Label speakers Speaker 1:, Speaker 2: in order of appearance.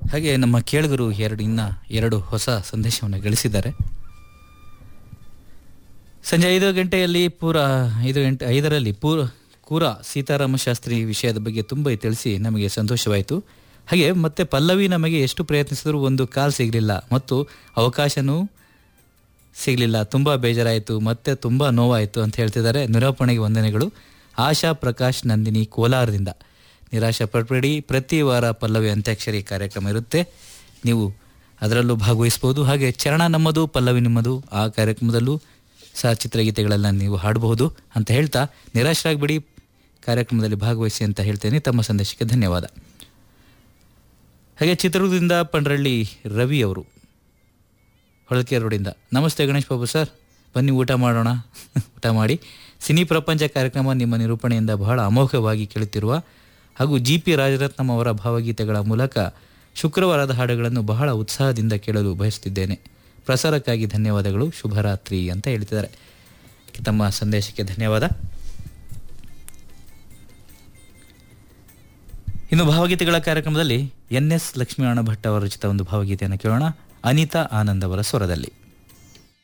Speaker 1: ಹಾಗೆ ನಮ್ಮ ಕೇಳುಗರು ಎರಡು ಇನ್ನ ಎರಡು ಹೊಸ ಸಂದೇಶವನ್ನು ಗಳಿಸಿದ್ದಾರೆ ಸಂಜೆ ಐದು ಗಂಟೆಯಲ್ಲಿ ಪೂರ ಐದು ಗಂಟೆ ಐದರಲ್ಲಿ ಪೂರ ಕೂರ ಸೀತಾರಾಮ ಶಾಸ್ತ್ರಿ ವಿಷಯದ ಬಗ್ಗೆ ತುಂಬ ತಿಳಿಸಿ ನಮಗೆ ಸಂತೋಷವಾಯಿತು ಹಾಗೆ ಮತ್ತೆ ಪಲ್ಲವಿ ನಮಗೆ ಎಷ್ಟು ಪ್ರಯತ್ನಿಸಿದರೂ ಒಂದು ಕಾಲ್ ಸಿಗಲಿಲ್ಲ ಮತ್ತು ಅವಕಾಶನೂ ಸಿಗಲಿಲ್ಲ ತುಂಬ ಬೇಜಾರಾಯಿತು ಮತ್ತೆ ತುಂಬ ನೋವಾಯಿತು ಅಂತ ಹೇಳ್ತಿದ್ದಾರೆ ನಿರೂಪಣೆಗೆ ವಂದನೆಗಳು ಆಶಾ ಪ್ರಕಾಶ್ ನಂದಿನಿ ಕೋಲಾರದಿಂದ ನಿರಾಶೆ ಪಡಬೇಡಿ ಪ್ರತಿ ವಾರ ಪಲ್ಲವಿ ಅಂತ್ಯಾಕ್ಷರಿ ಕಾರ್ಯಕ್ರಮ ಇರುತ್ತೆ ನೀವು ಅದರಲ್ಲೂ ಭಾಗವಹಿಸ್ಬೋದು ಹಾಗೆ ಚರಣ ನಮ್ಮದು ಪಲ್ಲವಿ ನಿಮ್ಮದು ಆ ಕಾರ್ಯಕ್ರಮದಲ್ಲೂ ಸಹ ಚಿತ್ರಗೀತೆಗಳೆಲ್ಲ ನೀವು ಹಾಡಬಹುದು ಅಂತ ಹೇಳ್ತಾ ನಿರಾಶರಾಗಬೇಡಿ ಕಾರ್ಯಕ್ರಮದಲ್ಲಿ ಭಾಗವಹಿಸಿ ಅಂತ ಹೇಳ್ತೇನೆ ತಮ್ಮ ಸಂದೇಶಕ್ಕೆ ಧನ್ಯವಾದ ಹಾಗೆ ಚಿತ್ರದುರ್ಗದಿಂದ ಪಂಡ್ರಳ್ಳಿ ರವಿ ಅವರು ಹೊಳಕೆ ರೋಡಿಂದ ನಮಸ್ತೆ ಗಣೇಶ್ ಬಾಬು ಸರ್ ಬನ್ನಿ ಊಟ ಮಾಡೋಣ ಊಟ ಮಾಡಿ ಸಿನಿ ಪ್ರಪಂಚ ಕಾರ್ಯಕ್ರಮ ನಿಮ್ಮ ನಿರೂಪಣೆಯಿಂದ ಬಹಳ ಅಮೋಘವಾಗಿ ಕೇಳುತ್ತಿರುವ ಹಾಗೂ ಜಿ ಪಿ ರಾಜರತ್ನಂ ಅವರ ಭಾವಗೀತೆಗಳ ಮೂಲಕ ಶುಕ್ರವಾರದ ಹಾಡುಗಳನ್ನು ಬಹಳ ಉತ್ಸಾಹದಿಂದ ಕೇಳಲು ಬಯಸುತ್ತಿದ್ದೇನೆ ಪ್ರಸಾರಕ್ಕಾಗಿ ಧನ್ಯವಾದಗಳು ಶುಭರಾತ್ರಿ ಅಂತ ಹೇಳ್ತಿದ್ದಾರೆ ತಮ್ಮ ಸಂದೇಶಕ್ಕೆ ಧನ್ಯವಾದ ಇನ್ನು ಭಾವಗೀತೆಗಳ ಕಾರ್ಯಕ್ರಮದಲ್ಲಿ ಎನ್ ಎಸ್ ಲಕ್ಷ್ಮೀನಾರಾಯಣ ಭಟ್ ಅವರ ರಚಿತ ಒಂದು ಭಾವಗೀತೆಯನ್ನು ಕೇಳೋಣ ಅನಿತಾ ಆನಂದ್ ಅವರ ಸ್ವರದಲ್ಲಿ